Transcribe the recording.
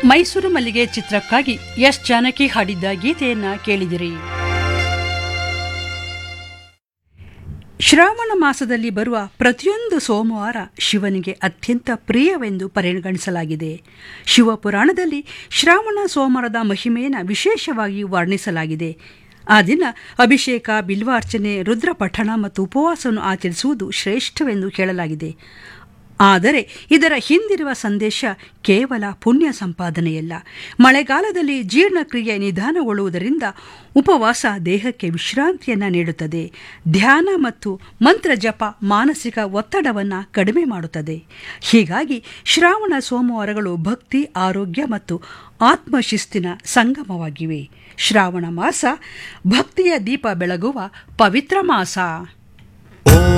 ಮೈಸೂರು ಮಲ್ಲಿಗೆ ಚಿತ್ರಕ್ಕಾಗಿ ಎಸ್ ಜಾನಕಿ ಹಾಡಿದ್ದ ಗೀತೆಯನ್ನ ಕೇಳಿದಿರಿ ಶ್ರಾವಣ ಮಾಸದಲ್ಲಿ ಬರುವ ಪ್ರತಿಯೊಂದು ಸೋಮವಾರ ಶಿವನಿಗೆ ಅತ್ಯಂತ ಪ್ರಿಯವೆಂದು ಪರಿಗಣಿಸಲಾಗಿದೆ ಶಿವಪುರಾಣದಲ್ಲಿ ಶ್ರಾವಣ ಸೋಮವಾರದ ಮಹಿಮೆಯನ್ನು ವಿಶೇಷವಾಗಿ ವರ್ಣಿಸಲಾಗಿದೆ ಆ ದಿನ ಅಭಿಷೇಕ ಬಿಲ್ವಾರ್ಚನೆ ರುದ್ರಪಠಣ ಮತ್ತು ಉಪವಾಸವನ್ನು ಆಚರಿಸುವುದು ಶ್ರೇಷ್ಠವೆಂದು ಹೇಳಲಾಗಿದೆ ಆದರೆ ಇದರ ಹಿಂದಿರುವ ಸಂದೇಶ ಕೇವಲ ಪುಣ್ಯ ಸಂಪಾದನೆಯಲ್ಲ ಮಳೆಗಾಲದಲ್ಲಿ ಜೀರ್ಣಕ್ರಿಯೆ ನಿಧಾನಗೊಳ್ಳುವುದರಿಂದ ಉಪವಾಸ ದೇಹಕ್ಕೆ ವಿಶ್ರಾಂತಿಯನ್ನು ನೀಡುತ್ತದೆ ಧ್ಯಾನ ಮತ್ತು ಮಂತ್ರ ಜಪ ಮಾನಸಿಕ ಒತ್ತಡವನ್ನು ಕಡಿಮೆ ಮಾಡುತ್ತದೆ ಹೀಗಾಗಿ ಶ್ರಾವಣ ಸೋಮವಾರಗಳು ಭಕ್ತಿ ಆರೋಗ್ಯ ಮತ್ತು ಆತ್ಮಶಿಸ್ತಿನ ಸಂಗಮವಾಗಿವೆ ಶ್ರಾವಣ ಮಾಸ ಭಕ್ತಿಯ ದೀಪ ಬೆಳಗುವ ಪವಿತ್ರ ಮಾಸ